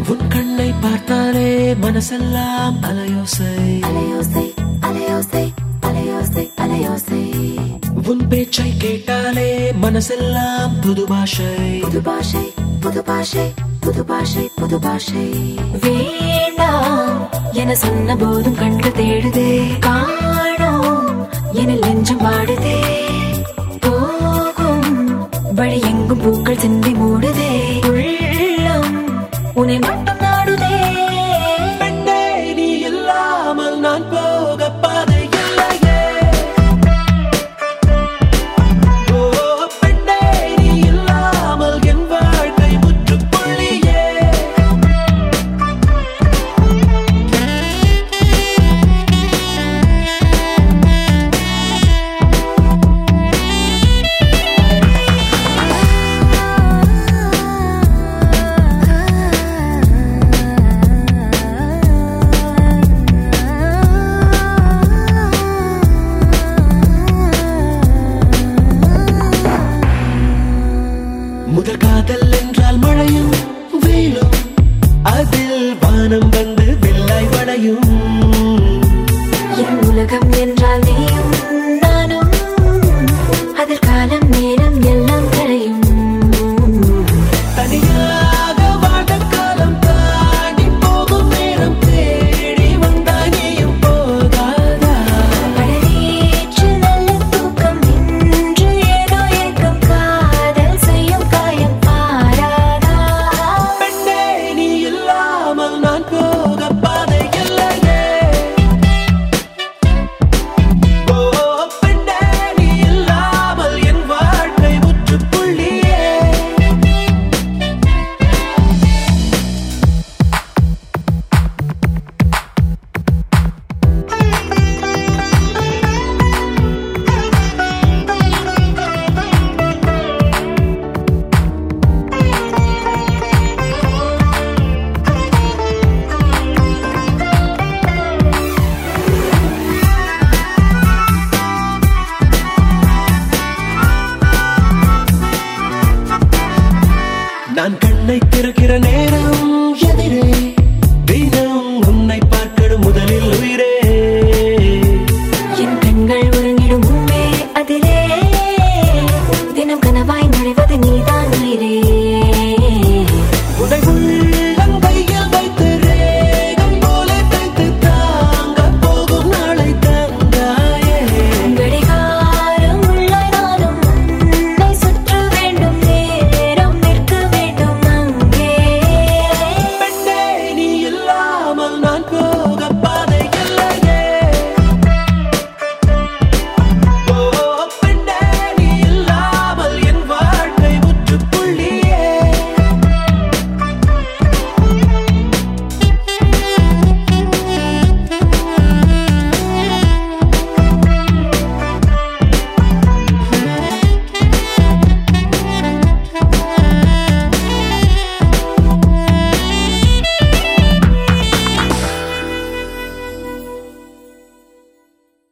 உன் கண்ணை பார்த்தாலே மனசெல்லாம் அலையோசை அலையோசை அலையோசை அலையோசை அலையோசை உன் பேச்சை கேட்டாலே மனசெல்லாம் புது பாஷை புது பாஷை புது பாஷை புது பாஷை புது பாஷை வேண்டாம் என சொன்ன போதும் கண்கள் தேடுதே காணோம் என நெஞ்சம் பாடுதே போகும் வழி எங்கும் பூக்கள் சிந்தி மூடுதே உள்ளம் உன்னை மட்டும் நாடுதே பெண்ணே நீ இல்லாமல் நான் போக பாதை இல்லையே ஓ பெண்ணே நீ இல்லாமல் என் வாழ்க்கை முற்றுப்புள்ளியே முதல் காதல் என்றால் மழையும் வெயிலும் அதில் வானம் வந்து வில்லாய் வளையும் என் உலகம் என்றால் நீயும் நானும் அதில் காலம் நேரம் எல்லாம் கரையும் தனியாக வாழ்ந்த காலம் தாண்டி போகும் நேரம் தேடி வந்தாய் நீயும் போகாதா படவேற்று நல்ல தூக்கம் இன்று ஏதோ ஏக்கம் காதல் செய்யும் காயம் பாராதா பெண்ணே நீ இல்லாமல் நான் போக பாதை இல்லையே ஓ பெண்ணே நீ இல்லாமல் என் வாழ்க்கை முற்றுப்புள்ளியே நான் கண்ணை திறக்கிற நேரம் எதிரே